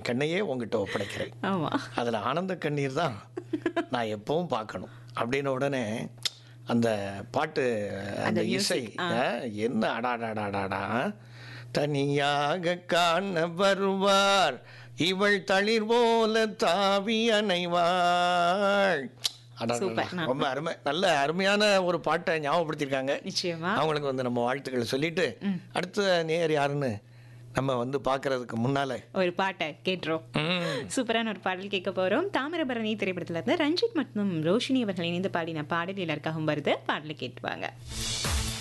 கண்ணையே உங்ககிட்ட ஒப்படைக்கிறேன் ஆமா அதில் ஆனந்த கண்ணீர் தான் நான் எப்பவும் பார்க்கணும் அப்படின்ன உடனே அந்த பாட்டு அந்த இசை அஹ், என்ன அடாடாடாடாடா தனியாக காண வருவார் இவள் தளிர் போல தாவி அணைவாள் அடாடாடா, ரொம்ப அருமை நல்ல அருமையான ஒரு பாட்டை ஞாபகப்படுத்தியிருக்காங்க நிச்சயமா அவங்களுக்கு வந்து நம்ம வாழ்த்துக்களை சொல்லிட்டு அடுத்த நேர் யாருன்னு நம்ம வந்து பார்க்கறதுக்கு முன்னால ஒரு பாட்டை கேட்டுரும் ம், சூப்பரான ஒரு பாடல் கேட்க போறோம் தாமிரபரணி திரைப்படத்துல இருந்து ரஞ்சித் மற்றும் ரோஷினி அவர்கள் இணைந்து பாடின பாடல் எல்லாருக்காகவும் வருது பாடலை கேட்டுவாங்க